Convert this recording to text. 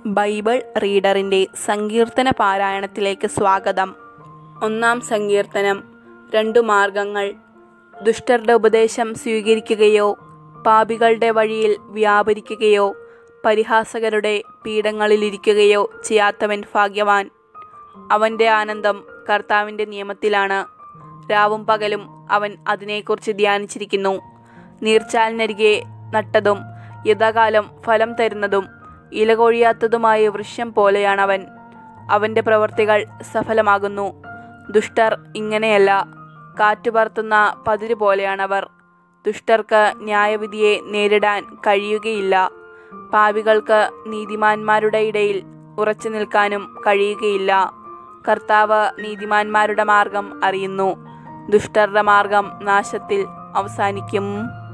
Bible റീഡറിൻ്റെ സങ്കീർത്തന പാരായണത്തിലേക്ക് സ്വാഗതം ഒന്നാം സങ്കീർത്തനം രണ്ടു മാർഗങ്ങൾ ദുഷ്ടരുടെ ഉപദേശം സ്വീകരിക്കുകയോ പാപികളുടെ വഴിയിൽ വ്യാപരിക്കുകയോ പരിഹാസകരുടെ പീഠങ്ങളിലിരിക്കുകയോ ചെയ്യാത്തവൻ ഭാഗ്യവാൻ അവൻ്റെ ആനന്ദം കർത്താവിൻ്റെ നിയമത്തിലാണ് രാവും പകലും അവൻ അതിനെക്കുറിച്ച് ധ്യാനിച്ചിരിക്കുന്നു നീർച്ചാലിനരികെ നട്ടതും യഥാകാലം ഫലം തരുന്നതും ഇലകൊഴിയാത്തതുമായ വൃക്ഷം പോലെയാണവൻ അവൻ്റെ പ്രവൃത്തികൾ സഫലമാകുന്നു ദുഷ്ടർ ഇങ്ങനെയല്ല കാറ്റുപറത്തുന്ന പതിര് പോലെയാണവർ ദുഷ്ടർക്ക് ന്യായവിധിയെ നേരിടാൻ കഴിയുകയില്ല പാപികൾക്ക് നീതിമാന്മാരുടെ ഇടയിൽ ഉറച്ചു നിൽക്കാനും കഴിയുകയില്ല കർത്താവ് നീതിമാന്മാരുടെ മാർഗം അറിയുന്നു ദുഷ്ടരുടെ മാർഗം നാശത്തിൽ അവസാനിക്കും